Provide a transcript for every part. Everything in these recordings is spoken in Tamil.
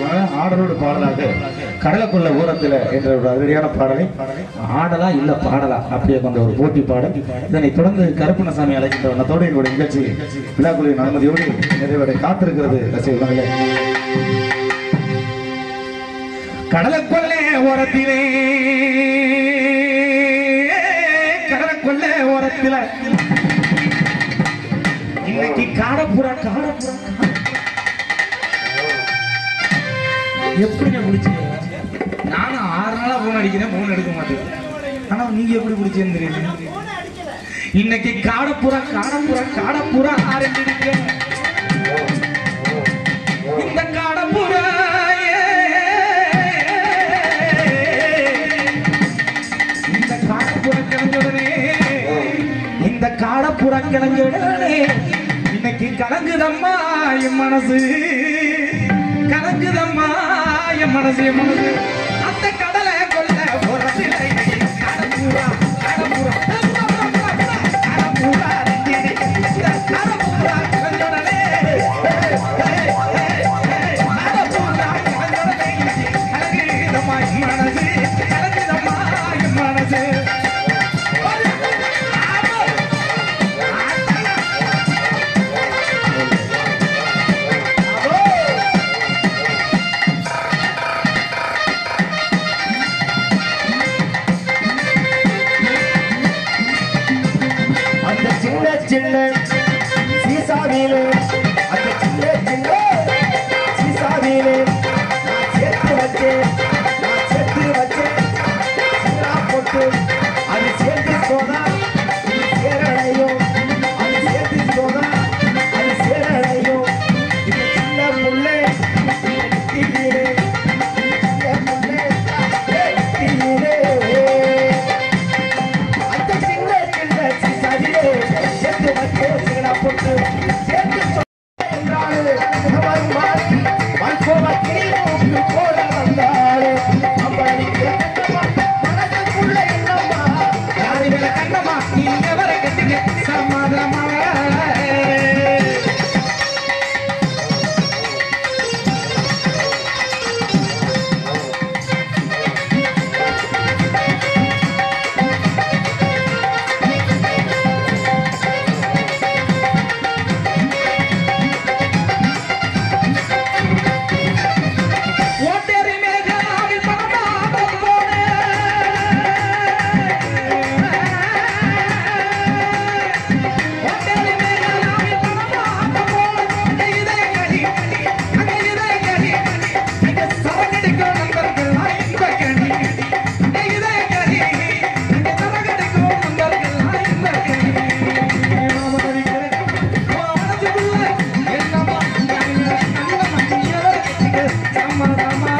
ஆடலோடு பாடலாக கடலுக்குள்ள ஓரத்துல என்ற ஒரு அதிரடியான பாடலை ஆடலா இல்ல பாடலா அப்படியே கொண்ட ஒரு போட்டி பாடல் இதனை தொடர்ந்து கருப்பணசாமி அழைக்கின்ற வண்ணத்தோடு எங்களுடைய நிகழ்ச்சி விழாக்குழுவின் அனுமதியோடு நிறைவடை காத்திருக்கிறது ரசிகர்களே கடலுக்குள்ளே ஓரத்திலே கடலுக்குள்ளே ஓரத்தில இன்னைக்கு காடப்புறா காடப்புறா எப்படிங்க பிடிச்சீங்க நானும் ஆறு நாளா போன் அடிக்கிறேன் போன் எடுக்க மாட்டேன் ஆனா நீங்க எப்படி பிடிச்சேன்னு தெரியல இன்னைக்கு காடப்புறா காடப்புறா காடப்புறா ஆரம்பிங்க இந்த காடப்புறா இந்த காடப்புறா கிளம்புடனே இந்த காடப்புறா கிளம்புடனே இன்னைக்கு கலங்குதம்மா என் மனசு கலங்குதம்மா என் மனசு என் மனசு அந்த கடலை கொல்ல போறதில்லை கடப்புறா கடப்புறா கடப்புறா இந்த கடப்புறா கிளம்புடனே கடப்புறா கிளம்புடனே கலங்குதம்மா என் மனசு கலங்குதம்மா என் மனசு அந்த சின்ன சின்ன சீசாவிலே அந்த சின்ன சின்ன சீசாவிலே நான் சேர்த்து வச்சேன் நான் சேர்த்து வச்சேன் சின்னா போட்டு அது சேர்த்து போனா இது சேரடையும் அது சேர்த்து போனா அது சேரடையும் இந்த சின்ன புள்ளை நெத்தியிலே சின்ன புள்ளை நெத்தியிலே அந்த சின்ன சின்ன சிசாரிலே சேர்த்து வச்சே சிங்கடா போட்டு சேர்த்து சொன்ன என்றாலே அவர் மாறி வாழ்க்கோவா கிளிநோக்கு போல வந்தாலே அம்பளிக்க மனதுக்குள்ள என்னம்மா யாரு மேல கண்ணம்மா நீங்க வர கட்டிங்க சமாதமா ஓட்டேரி மேகாவி பணமாக ஓட்டேரி மேகாவி பணமாக போன இதய கடி அங்க இதய கடி அங்க சரகடிக்கும் நண்பர்கள் இந்த கடி அங்க இதய கடி அங்க சரகடிக்கும் நண்பர்கள் இந்த கடி மனசுக்குள்ள என்னமா சம்மதமா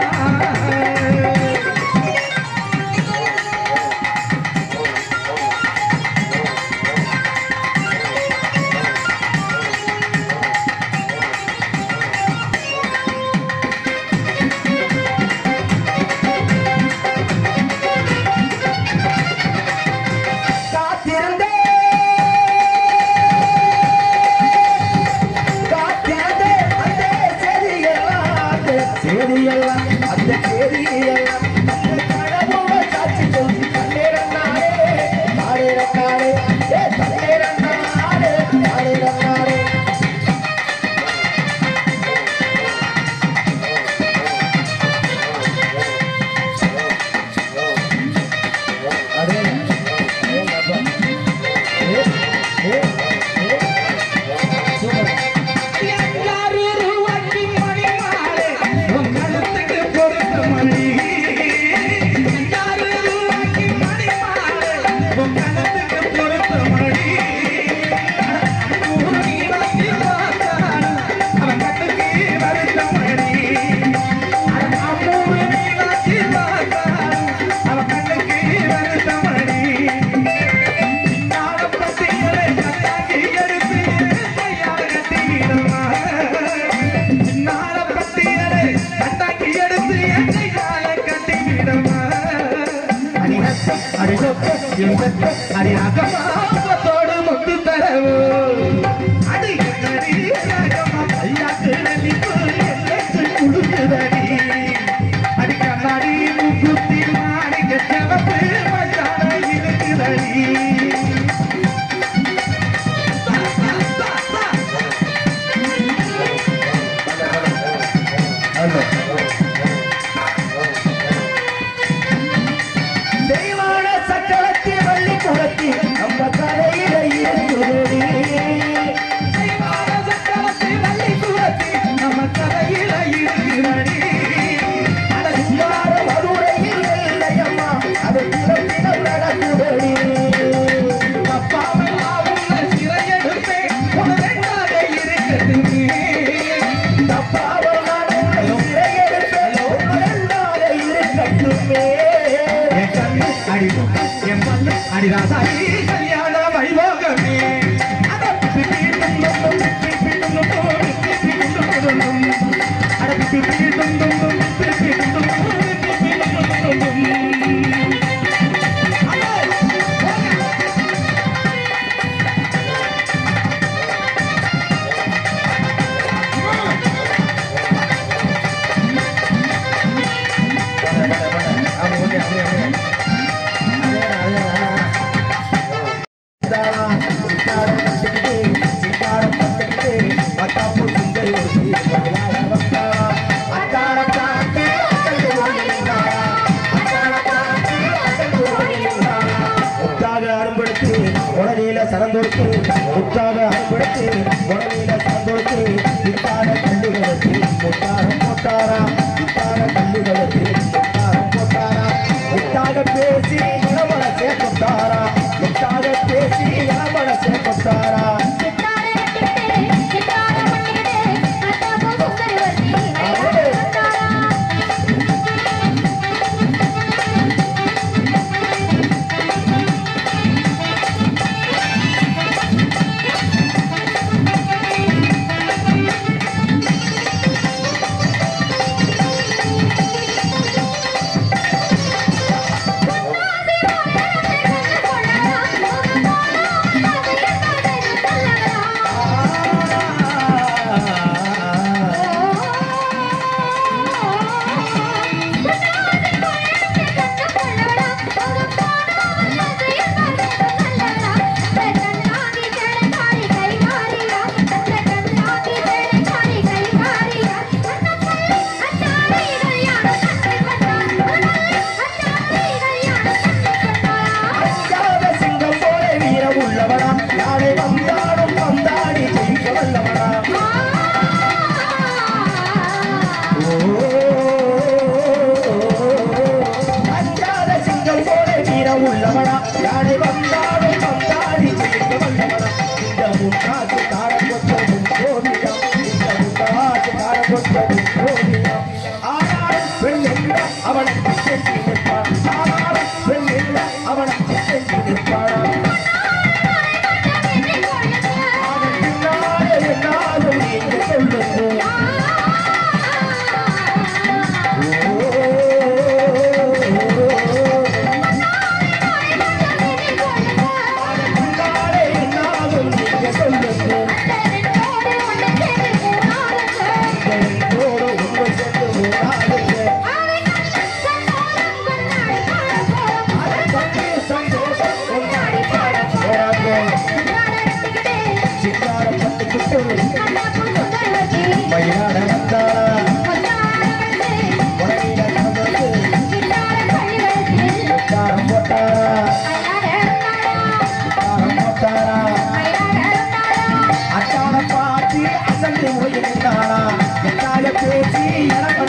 காத்திருந்தே காத்திருந்தே அந்த செய்தியெல்லாம் அந்த செய்தியெல்லாம் அந்த செய்தியெல்லாம் அந்த கடவுளை சாட்சி சொல்லி கண்ணீரன்னாரே நாடேரன்னாரே ஏ கண்ணீரன்னாரே நாடேரன்னாரே அதே அதே அப்பா ஏ ஏ ஏ சூப்பர் எல்லாரும் ரூபாய்க்கு மணி மாலை, உன் கழுத்துக்கு பொருத்த மணி. எல்லாரும் ரூபாய்க்கு மணி மாலை, உன் கழுத்துக்கு பொருத்த மணி. ஊரு நீ வச்சு பார்த்தாலும், அவன் கட்டுக்கு வருத்த மணி. அம்மூரு நீ வச்சு பார்த்தாலும், அவன் கட்டுக்கு வருத்த மணி. நாடப்பட்டிகளை கட்டாக்கி எடுத்து கையால கட்டிக்கிடமா. நாடப்பட்டிகளை கட்டாக்கி எடுத்து கையால கட்டிக்கிடமா. அடி ரத்தம், அடி சொத்து, என் சொத்து, அடி ரகமா, முத்தத்தோடு முத்து தரவோ. அடி கண்ணடி, ரகமா, ஐயாக்கு நடிப்பு, எல்லைக்கு குடுக்குதடி. தெய்வான சக்கரத்தி வள்ளி குலத்தி நம்ம கரையில இருக்குதடி தெய்வான சக்கரத்தை வள்ளி குலத்தி நம்ம கரையில இருக்கிறடி அடங்கார மதுரையில் இல்லையம்மா அது பிறப்பிடம் நடக்குதடி தப்பாமல் நான் உன்னை சிறையெடுப்பேன் உன ரெண்டாக இருக்கட்டுமே தப்பாவ நான் உன்னை சிறையெடுப்பேன் இரண்டாக இருக்கட்டுமே என் கண்ணு அடி என் பல்லு அடிராசாயி கல்யாண வைபோகமே அட பிப்பி டும் டும் டும் பிப்பி டும் டும் டும் பிப்பி டும் டும் டும் டும். அட பிப்பி டும் டும் டும் பிப்பி டும் டும் டும் பிப்பி டும் டும் டும் டும். அடே, போங்க. சரந்தொடுத்து முத்தாக அன்படுத்து உடலில சரந்தொடுத்து முத்தாக கல்லுகளுக்கு முத்தாரம் போட்டாரா முத்தாக கல்லுகளுக்கு முத்தாரம் போட்டாரா முத்தாக பேசி இளமன சேர்த்தாரா முத்தாக பேசி இளமன சேர்த்தாரா அஞ்சாத சிங்கம் போல வீரம் உள்ளவனா யானை வந்தாலும் வந்தாடி ஜெயிக்க வல்லவனா அஞ்சாத சிங்கம் போல வீரம் உள்ளவனா யானை வந்தாலும் வந்தாடி ஜெயிக்க வல்லவனா இந்த முன்னாட்டு காரம் கொத்தவும் கோவியம் இந்த முன்னாட்டு காரம் கொத்தவும் கோவியம் ஆனாலும் பெண் என்ற அவனுக்கு சென்று நிற்பான் ஆனாலும் பெண் என்ற அவனுக்கு சென்று நிற்பான் அவன் பின்னாலே என்னாலும் நீங்க சொல்லுங்க பின்னாலே என்னாலும் நீங்க சொல்லுங்க என்னோடு உங்க சென்று ஓடாதுங்க அதை பற்றி சந்தோஷம் கொண்டாடி பாட போறாங்க சிங்காரம் பட்டுக்கிட்டு மயிலாட வந்தாரா உடனே நடந்து காரம் போட்டாரா காரம் போட்டாரா அச்சான பாட்டி அசந்து உயிர்ந்தாளா என்னால பேசி எனக்கு